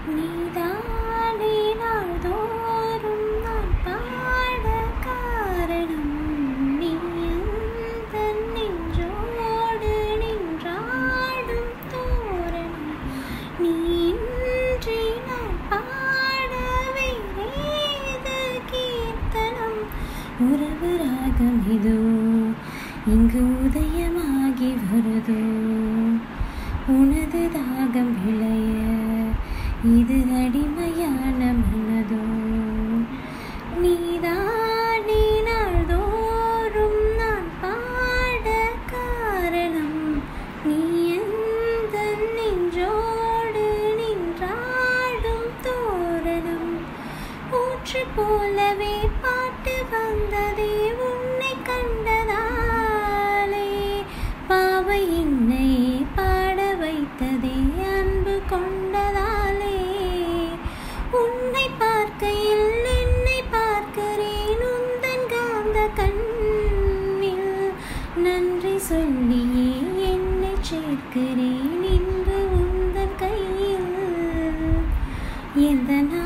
நீதானே நாள்தோறும் நான் பாட காரணம் நீ எந்தன் நெஞ்சோடு நின்றாடும் தோரணம் நீ இன்றி நான் பாட வேறேது கீர்த்தனம் உறவு ராகம் இதோ இங்கு உதயமாகி வருதோ உனது தாகம் விளைய இது அடிமையான மனதோ நீதானே நாள்தோறும் நான் பாட காரணம் நீ எந்த நெஞ்சோடு நின்றாடும் தோரணம் ஊற்று போலவே பாட்டு வந்ததே உன்னை கண்டதாலே பாவை என்னை பாட வைத்ததே அன்பு கொண்டதாலே உன்னை பார்க்கையில் என்னை பார்க்கிறேன் உந்தன் காந்த கண்ணில் நன்றி சொல்லியே என்னை சேர்க்கிறேன் இன்று உந்தன் கையில் எந்த